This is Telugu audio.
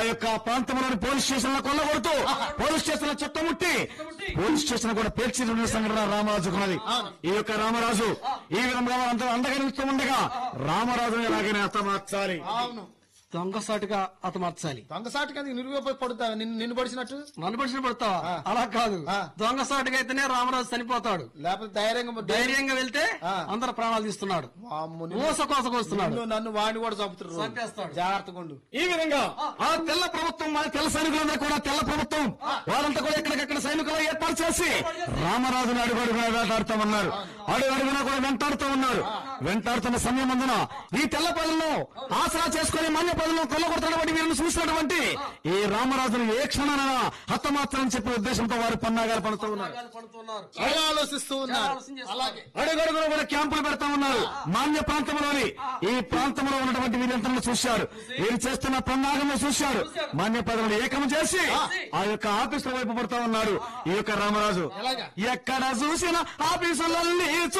యొక్క ప్రాంతంలోని పోలీస్ స్టేషన్ లో కొల్లగొడుతూ పోలీస్ స్టేషన్ లో చుట్టముట్టి పోలీస్ స్టేషన్ కూడా పేర్చిన సంఘటన రామరాజుకున్నది ఈ యొక్క రామరాజు ఈ విధంగా వారంతా అందగనిస్తూ ఉండగా రామరాజుని ఎలాగైనా హతమార్చాలి అవును దొంగసాటుగా అతమార్చాలి దొంగసాటి కదా నిరుగు పడుతా నిన్ను నిన్ను పడిచినట్టు నన్ను పడిచిన పడతావా ఆ. అలా కాదు ఆ. దొంగసాటుగా అయితేనే రామరాజు చనిపోతాడు లేకపోతే ధైర్యంగా ధైర్యంగా వెళ్తే ఆ. అందరు ప్రాణాలు తీస్తున్నాడు వామ్మో, నిన్ను- మోస కోసకొస్తున్నాడు నిన్ను నన్ను వాడిని కూడా చంపుతున్నారు చంపేస్తాడు. జాగ్రత్తగా ఉండు ఈ విధంగా ఆ తెల్ల ప్రభుత్వం మన తెల్ల సైనికులందరూ కూడా తెల్ల ప్రభుత్వం వారంతా కూడా ఎక్కడికక్కడ సైనికులు ఏర్పాటు చేసి రామరాజుని అడుగు అడుగున వేటాడుతూ ఉన్నారు అడుగు అడుగున కూడా వెంటాడుతూ ఉన్నారు వెంటాడుతున్న సమయం అందున ఈ తెల్ల పదులను ఆసరా చేసుకుని మన్య పదులను కొల్లగొడుతున్నటువంటి వీరిని చూసినటువంటి ఈ రామరాజును ఏ క్షణాన హతమాత్రం చెప్పే ఉద్దేశంతో వారు పన్నాగాలు పడుతూ ఉన్నారు పడుతున్నారు చాలా ఆలోచిస్తూ ఉన్నారు ఆలోచన చేస్తున్నారు. అలాగే అడుగడుగున కూడా క్యాంపులు పెడతా ఉన్నారు మాన్య ప్రాంతంలోని ఈ ప్రాంతంలో ఉన్నటువంటి వీరంతా చూశారు వీరు చేస్తున్న పన్నాగము చూశారు మాన్య పదవులు ఏకం చేసి ఆ యొక్క ఆఫీసుల వైపు పడతా ఉన్నాడు ఈ యొక్క రామరాజు ఎలాగా? ఎక్కడ చూసిన ఆఫీసులన్నీ